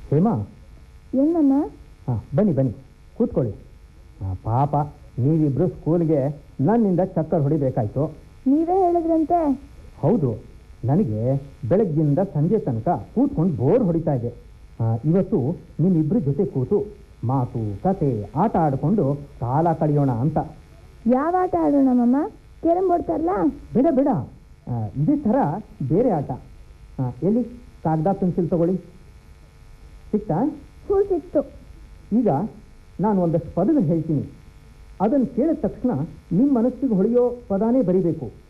ಹೇಮಾ ಏನಮ್ಮ ಹಾಂ ಬನ್ನಿ ಬನ್ನಿ ಕೂತ್ಕೊಳ್ಳಿ ಹಾಂ ಪಾಪ ನೀವಿಬ್ರು ಸ್ಕೂಲ್ಗೆ ನನ್ನಿಂದ ಚಕ್ಕರ್ ಹೊಡಿಬೇಕಾಯ್ತು ನೀವೇ ಹೇಳಿದ್ರಂತೆ ಹೌದು ನನಗೆ ಬೆಳಗ್ಗಿಂದ ಸಂಜೆ ತನಕ ಕೂತ್ಕೊಂಡು ಬೋರ್ ಹೊಡಿತಾ ಇದೆ ಆ, ಇವತ್ತು ನಿಮ್ಮಿಬ್ಬರ ಜೊತೆ ಕೂತು ಮಾತು ಕತೆ ಆಟ ಆಡಿಕೊಂಡು ಕಾಲ ಕಳೆಯೋಣ ಅಂತ ಯಾವ ಆಟ ಆಡೋಣಮ್ಮಮ್ಮ ಕೆರಂ ಬೋರ್ಡ್ ತರಲಾ ಬೇಡ ಬೇಡ ಆ, ಇದೇ ಥರ ಬೇರೆ ಆಟ ಆ, ಎಲ್ಲಿ ಕಾಗದ ಪೆನ್ಸಿಲ್ ತಗೊಳ್ಳಿ ಸಿಕ್ತಾ ಹೂ ಸಿಕ್ತು ಈಗ ನಾನು ಒಂದಷ್ಟು ಪದಗಳು ಹೇಳ್ತೀನಿ ಅದನ್ನು ಕೇಳಿದ ತಕ್ಷಣ ನಿಮ್ಮ ಮನಸ್ಸಿಗೆ ಹೊಳೆಯೋ ಪದಾನೇ ಬರಿಬೇಕು